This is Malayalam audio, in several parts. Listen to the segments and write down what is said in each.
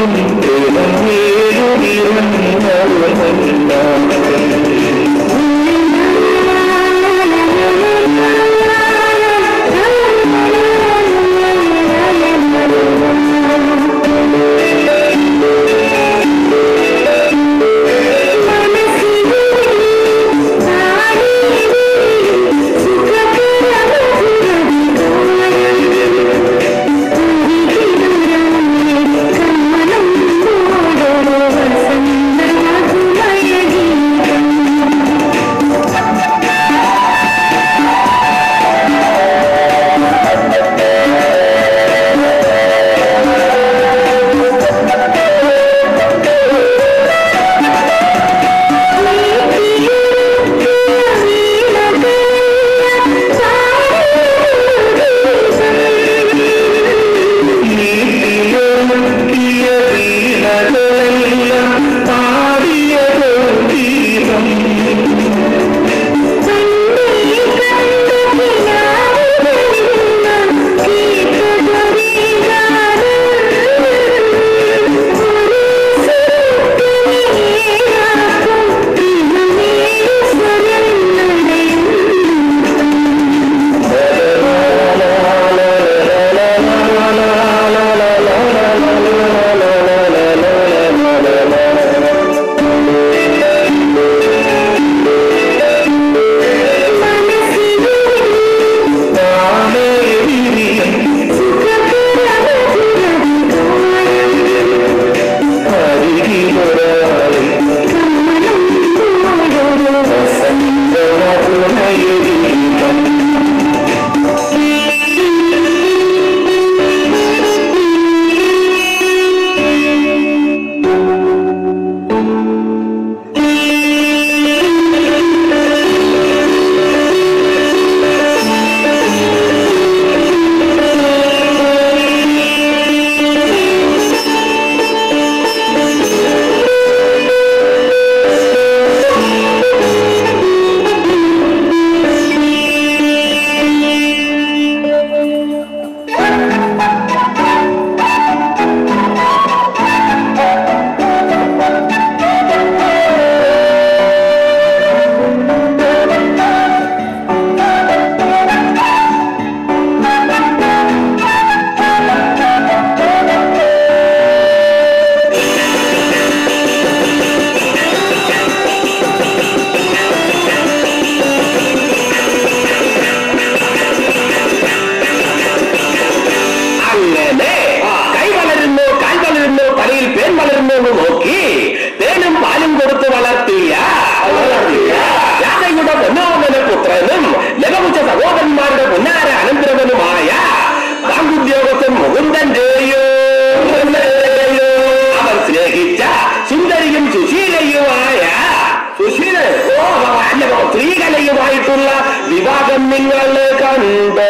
സ്ത്രീകളുമായിട്ടുള്ള വിവാഹം നിങ്ങൾ കണ്ടോ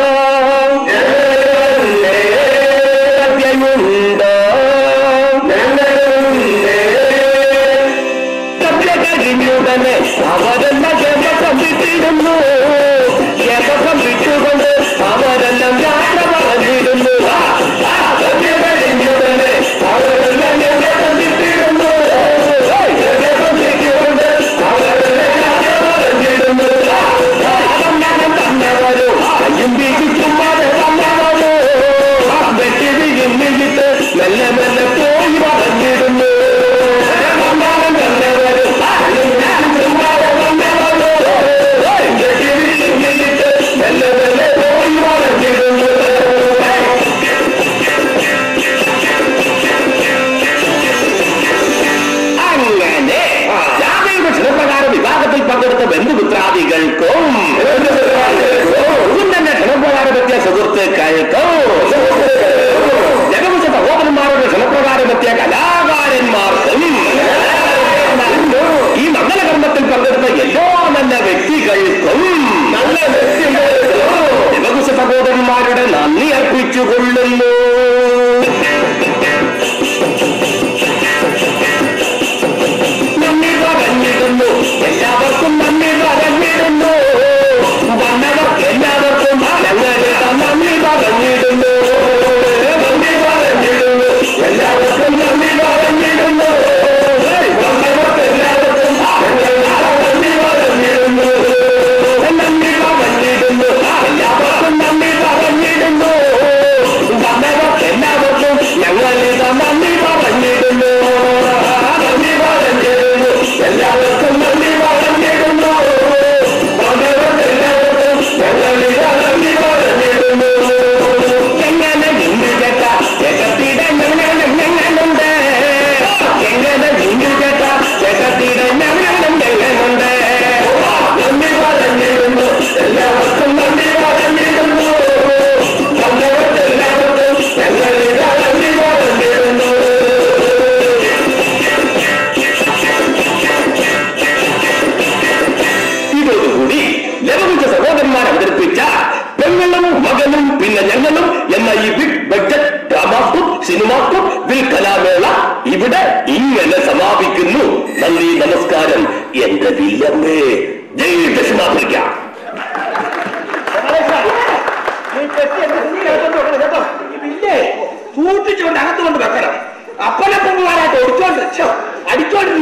സത്യമുണ്ടോ സത്യ കഴിഞ്ഞുടനെ അവരെല്ലാം ജപസം വിട്ടിടുന്നു ജപസം വിട്ടുകൊണ്ട് അവരെല്ലാം യാത്ര പറഞ്ഞിടുന്നു ആ, ആ, സത്യ കഴിഞ്ഞുടനെ അവരെല്ലാം ജപസം വിട്ടിടുന്നു ജപസം വിട്ടുകൊണ്ട് അവരെല്ലാം യാത്ര പറഞ്ഞിടുന്നു ആ, ആ, കണ്ണനം കണ്ണവരോ കയ്യും വീശിച്ചും അത് കണ്ണവരോ വെട്ടി വിഴുന്നിട്ട് മെല്ലെ മെല്ലെ പോയി പറഞ്ഞിടുന്നു കണ്ണനം കണ്ണവരോ കയ്യും വീശിച്ചും അത് കണ്ണവരോ വെട്ടി വിഴുന്നിട്ട് മെല്ലെ മെല്ലെ പോയി പറഞ്ഞിടുന്നു അങ്ങനെ രാമയുടെ ക്ഷണപ്രകാരം വിവാഹത്തിൽ പങ്കെടുത്ത ബന്ധുമിത്രാദികൾക്കും ഒന്നും തന്നെ ക്ഷണപ്രകാരം എത്തിയ സുഹൃത്തുക്കൾക്കും ജഗവശ സഹോദരന്മാരുടെ ക്ഷണപ്രകാരം എത്തിയ കലാകാരന്മാർക്കും ഈ മംഗളകർമ്മത്തിൽ പങ്കെടുത്ത എല്ലാ നല്ല വ്യക്തികൾക്കും നല്ല വ്യക്തികൾക്കും ജഗകുശ സഹോദരന്മാരുടെ നന്ദി അർപ്പിച്ചുകൊള്ളുന്നു നന്ദി പറഞ്ഞിടുന്നു എല്ലാവർക്കും നന്ദി പറഞ്ഞിടുന്നു വന്നവർ എല്ലാവർക്കും ഞങ്ങളുടെ നന്ദി പറഞ്ഞിടുന്നു നന്ദി പറഞ്ഞിടുന്നു എല്ലാവർക്കും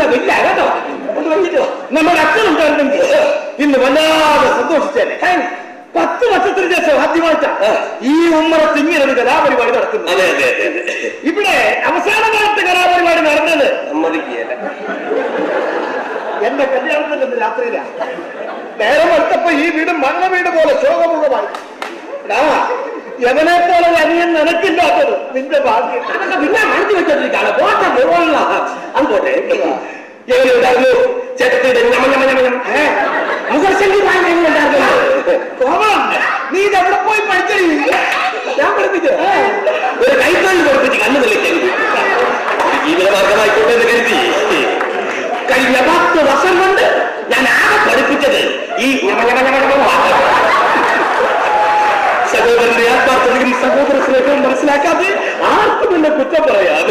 ഇല്ല കേട്ടോ ഒന്ന് വന്നിട്ട് വാ. നമ്മുടെ അച്ഛനുണ്ടായിരുന്നെങ്കിൽ ഇന്ന് വല്ലാതെ സന്തോഷിച്ചേനെ പത്ത് വർഷത്തിന് ശേഷം ആദ്യമായിട്ടാ ഈ ഉമ്മറത്ത് ഇങ്ങനെ ഒരു കലാപരിപാടി നടക്കുന്നത് അതെ അതെ അതെ അതെ ഇവിടെ അവസാന കാലത്തെ കലാപരിപാടി നടന്നത് സമ്മതിക്കുകയല്ല എന്റെ കല്യാണത്തിന്റെ അന്ന് രാത്രിയിലാണ് നേരം എടുത്തപ്പോ ഈ വീട് മണ്ണ വീട് പോലെ ശോകമുഖമായി എടാ, യവനേക്കാളും അനിയൻ നിനക്കില്ലാത്തത് നിന്റെ ഭാഗ്യം അതൊക്കെ പിന്നെ മനസ്സിൽ വെച്ചോണ്ടിരിക്കാണ് പോട്ടെ മുകളിലാ അത് പോട്ടെ എങ്ങനെ ഉണ്ടായിരുന്നു ചേട്ടത്തിയുടെ ഞമ ഞമ ഞമ ഞമ ഏ? മുഖർശങ്കി വാങ്ങി എങ്ങനെ ഉണ്ടായിരുന്നു കോമളം, നീ ഇതെവിടെ പോയി പഠിച്ചേ ഞാൻ പഠിപ്പിച്ചു ഒരു കൈത്തൊഴിൽ പഠിപ്പിച്ച് കണ്ണു തെളിക്കാൻ ജീവിതമാർഗമായിക്കോട്ടെ എന്ന് കരുതി കഴിഞ്ഞ പത്ത് വർഷം കൊണ്ട് ഞാൻ ആകെ പഠിപ്പിച്ചത് ഈ ഞമ ഞമ ഞമ ഞമ മാത്രം. സഹോദരന്റെ ആത്മാർത്ഥതയും സഹോദര സ്നേഹവും മനസ്സിലാക്കാതെ ആർക്കും എന്നെ കുറ്റം പറയാതെ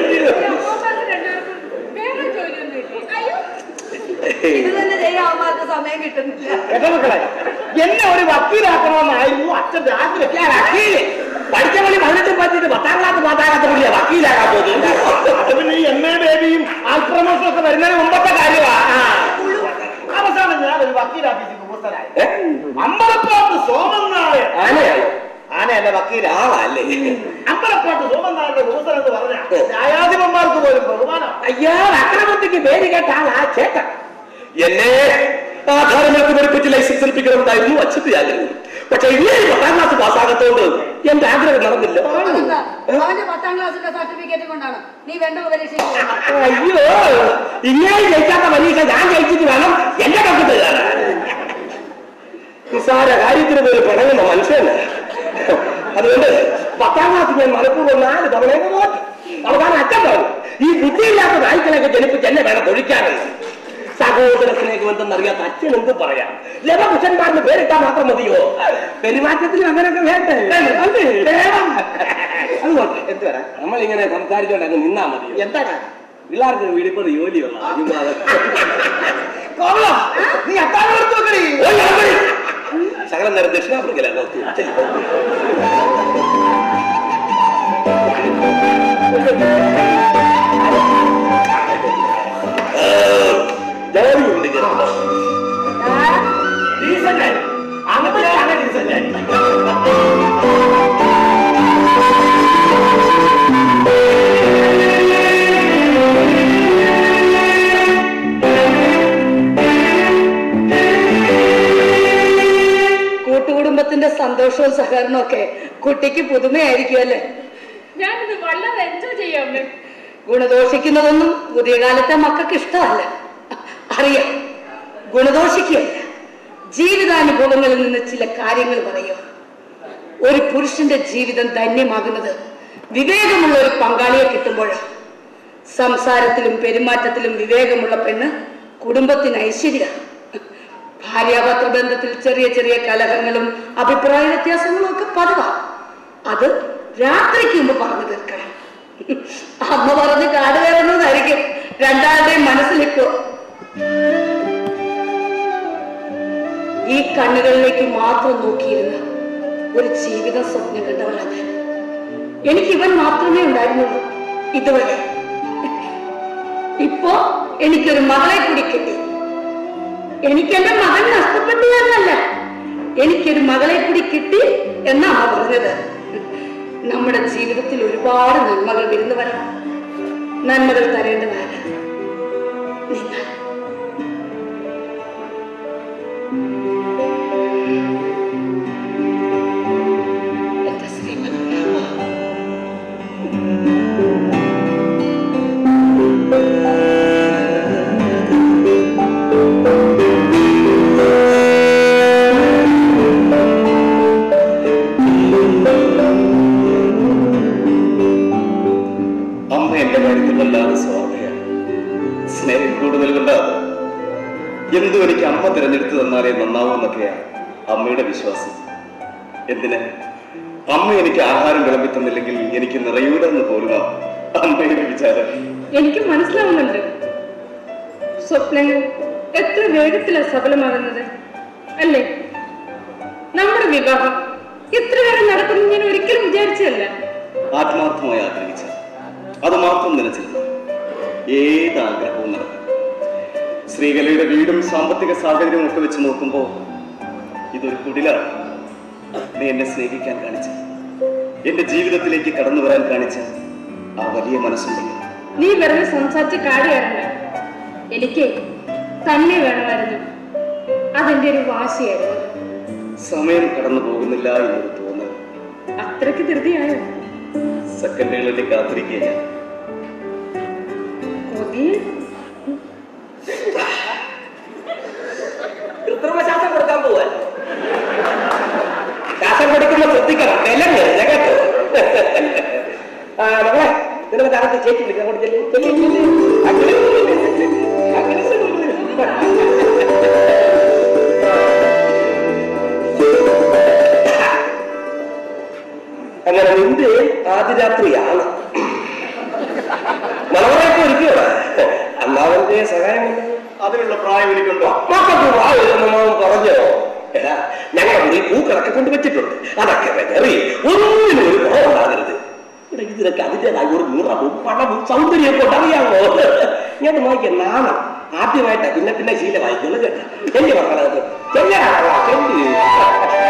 വേറെ ജോലിയൊന്നും ഇല്ലേ? അയ്യോ. ഇത് തന്നെ ചെയ്യാൻ അവന്മാർക്ക് സമയം കിട്ടുന്നില്ല കേട്ടോ മക്കളെ എന്നെ ഒരു വക്കീലാക്കണമെന്നായിരുന്നു അച്ഛന്റെ ആഗ്രഹം ഞാൻ വക്കീല് പഠിച്ച പള്ളി പതിനെട്ടും പറ്റിയിട്ട് പത്താം ക്ലാസ് പാത്താകാത്ത പുള്ളിയാ വക്കീലാകാൻ പോകുന്നത് അത് പിന്നെ ഈ എം എ ബേബിയും ആൽപ്രമോഷനും ഒക്കെ വരുന്നതിന് മുമ്പത്തെ കാര്യമാ അവസാനം ഞാൻ ഒരു വക്കീൽ ഓഫീസിൽ ഉപസ്ഥനായി ഏ? അമ്പലപ്പാട്ട് സോമൻ നായർ ആനയാണോ ആനയല്ല വക്കീല ആളല്ലേ അമ്പലപ്പാട്ട് സോമൻ നായരുടെ ഉപസ്ഥൻ എന്ന് പറഞ്ഞ ന്യായാധിപന്മാർക്ക് പോലും ബഹുമാനം അയ്യോ അക്രമത്തിക്ക് പേര് കേട്ട ആളാ ചേട്ടൻ എന്നെ ആധാരങ്ങൾക്ക് പഠിപ്പിച്ച് ലൈസൻസ് എടുപ്പിക്കണമെന്നായിരുന്നു അച്ഛത്തെ ആഗ്രഹം പക്ഷെ ഇങ്ങനെ പത്താം ക്ലാസ് പാസ്സാകത്തോണ്ട് എന്റെ ആഗ്രഹം നടന്നില്ല അതെന്താ? അവന്റെ പത്താം ക്ലാസ്സിന്റെ സർട്ടിഫിക്കറ്റ് കൊണ്ടാണ് നീ വേണ്ട പരീക്ഷയ്ക്ക് പോകുന്നത്. അയ്യോ ഇങ്ങനെ ജയിക്കാത്ത പരീക്ഷ ഞാൻ ജയിച്ചിട്ട് വേണം എന്റെ പക്കത്ത് കയറാൻ നിസ്സാര കാര്യത്തിന് പോലും പിണങ്ങുന്ന മനുഷ്യന് അതുകൊണ്ട് പത്താം ക്ലാസ് ഞാൻ മനഃപൂർവ്വം നാല് തവണയൊക്കെ നോക്കി അവസാനം അച്ഛൻ പറഞ്ഞു ഈ ബുദ്ധിയില്ലാത്ത നായ്ക്കളൊക്കെ ജനിപ്പിച്ച് എന്നെ വേണം തൊഴിക്കാനെന്ന് സഹോദര സ്നേഹമെന്തെന്നറിയാത്ത അച്ഛൻ എന്ത് പറയാം ലവകുശന്മാരിന് പേരിട്ടാൽ മാത്രം മതിയോ പെരുമാറ്റത്തിലും അങ്ങനെയൊക്കെ വേണ്ടേ അല്ലേ? വേണം അതുകൊണ്ട് എന്ത് വരാ നമ്മളിങ്ങനെ സംസാരിച്ചോണ്ട് അങ്ങ് നിന്നാ മതിയോ എന്താണ് പിള്ളേർക്ക് വീടിപ്പത് ജോലിയുള്ള കോമളം, നീ അത്താഴം എടുത്ത് വെക്കടി ശകലം നേരം ദക്ഷിണാഫ്രിക്കയിലാണ് ജോലിയുണ്ട് കേട്ടോ. ആ? ഡീസന്റ് അങ്ങനെയാണ് ഡീസന്റ് കൂട്ടുകുടുംബത്തിന്റെ സന്തോഷവും സഹകരണവും ഒക്കെ കുട്ടിക്ക് പുതുമയായിരിക്കുമല്ലേ ഞാനിത് വളരെ എൻജോയ് ചെയ്യാം അമ്മേ ഗുണദോഷിക്കുന്നതൊന്നും പുതിയ കാലത്തെ മക്കൾക്ക് ഇഷ്ടമല്ല അറിയാം ഗുണദോഷിക്കുകയല്ല ജീവിതാനുഭവങ്ങളിൽ നിന്ന് ചില കാര്യങ്ങൾ പറയും ഒരു പുരുഷന്റെ ജീവിതം ധന്യമാകുന്നത് വിവേകമുള്ള ഒരു പങ്കാളിയെ കിട്ടുമ്പോഴാണ് സംസാരത്തിലും പെരുമാറ്റത്തിലും വിവേകമുള്ള പെണ്ണ് കുടുംബത്തിന് ഐശ്വര്യ ഭാര്യാഭർത്തൃ ബന്ധത്തിൽ ചെറിയ ചെറിയ കലഹങ്ങളും അഭിപ്രായ വ്യത്യാസങ്ങളും ഒക്കെ പതിവാ അത് രാത്രിക്ക് മുമ്പ് പറഞ്ഞു തീർക്കണം അമ്മ പറഞ്ഞ് കാട് കയറുന്നതായിരിക്കും രണ്ടാളുടെയും മനസ്സിലിപ്പോ ഈ കണ്ണുകളിലേക്ക് മാത്രം നോക്കിയിരുന്ന ഒരു ജീവിത സ്വപ്നം കണ്ടവളാണ് ഞാൻ എനിക്ക് ഇവൻ മാത്രമേ ഉണ്ടായിരുന്നുള്ളൂ ഇതുവരെ ഇപ്പോ എനിക്കൊരു മകളെ കൂടി കിട്ടി എനിക്ക് എന്റെ മകൻ നഷ്ടപ്പെട്ടു എന്നല്ല എനിക്കൊരു മകളെ കൂടി കിട്ടി എന്നാ അമ്മ പറഞ്ഞത് നമ്മുടെ ജീവിതത്തിൽ ഒരുപാട് നന്മകൾ വിരുന്നു വരണം നന്മകൾ തരേണ്ടതാണ് നിങ്ങൾ എന്റെ ശ്രീമതി അമ്മ എന്റെ കാര്യത്തിൽ വല്ലാതെ സ്വാർത്ഥയാണ് സ്നേഹം കൂടുതൽ കൊണ്ടാണ് എന്തും എനിക്ക് അമ്മ തിരഞ്ഞെടുത്തു തന്നാലേ നന്നാവൂന്നൊക്കെയാണ് അമ്മയുടെ വിശ്വാസം എന്തിന് അമ്മ എനിക്ക് ആഹാരം വിളമ്പി തന്നില്ലെങ്കിൽ എനിക്ക് നിറയൂല എന്ന് പോലുമാ അമ്മയുടെ വിചാരം എനിക്ക് മനസ്സിലാവുന്നുണ്ട് സ്വപ്നങ്ങൾ എത്ര വേഗത്തിലാണ് സഫലമാകുന്നത് അല്ലേ നമ്മുടെ വിവാഹം ഇത്ര വേഗം നടക്കുന്നു ഞാൻ ഒരിക്കലും വിചാരിച്ചതല്ല ആത്മാർത്ഥമായി ആഗ്രഹിച്ച അത് മാത്രം നനച്ചിരുന്നു ഏത് ആഗ്രഹവും നടക്കും ശ്രീകലയുടെ വീടും സാമ്പത്തിക സാഹചര്യവും ഒക്കെ വെച്ച് നോക്കുമ്പോൾ ഇതൊരു കുടിലാണ് നീ എന്നെ സ്നേഹിക്കാൻ കാണിച്ച എന്റെ ജീവിതത്തിലേക്ക് കടന്നു വരാൻ കാണിച്ച ആ വലിയ മനസ്സുണ്ടെങ്കിൽ നീ വെറുതെ സംസാരിച്ച് കാടിയാറണ്ട എനിക്ക് തന്നെ വേണമായിരുന്നു അതെന്റെ ഒരു വാശിയായിരുന്നു സമയം കടന്നു പോകുന്നില്ല എന്നൊരു തോന്നൽ അത്രയ്ക്ക് ധൃതിയായോ സെക്കൻഡുകളിൽ കാത്തിരിക്കുക കൊതി കൃത്രിമ ശ്വാസം കൊടുക്കാൻ പോവാൻ ശ്വാസം കൊടുക്കുമ്പോ ശ്രദ്ധിക്കണം വിലങ്ങ് ജഗത്ത് ആ മകളെ നിനക്ക് താഴത്തെ ചേച്ചി വിളിക്കാൻ അങ്ങോട്ട് ചെല്ല്. ചെല്ല്, ചെല്ല്. അങ്ങനെ അങ്ങനെ അങ്ങനെ നിന്റെ ആദ്യരാത്രിയാണ് മലവറയൊക്കെ ഒരുക്കിയോ അന്നാവന്റെ സഹായം ഉണ്ടോ? അതിനുള്ള പ്രായം എനിക്കുണ്ടോ മക്കൾക്ക് വായൊന്നും പറഞ്ഞോ എടാ ഞങ്ങളുടെ മുറിയിൽ പൂക്കളൊക്കെ കൊണ്ടുവച്ചിട്ടുണ്ട് അതൊക്കെ വെതറി ഒന്നിനും ഒരു കുറവുണ്ടാകരുത് ഇവിടെ ഇതിനൊക്കെ അതിൻ്റെതായ ഒരു നിറവും പണവും സൗന്ദര്യമൊക്കെ ഉണ്ടറിയാമോ ഞാൻ നോക്കിയ നാണം ആദ്യമായിട്ടാ പിന്നെ പിന്നെ ശീലമായിക്കുള്ളൂ കേട്ടോ ചെല്ലി മക്കളത് ചെല്ലാ ചെല്ലി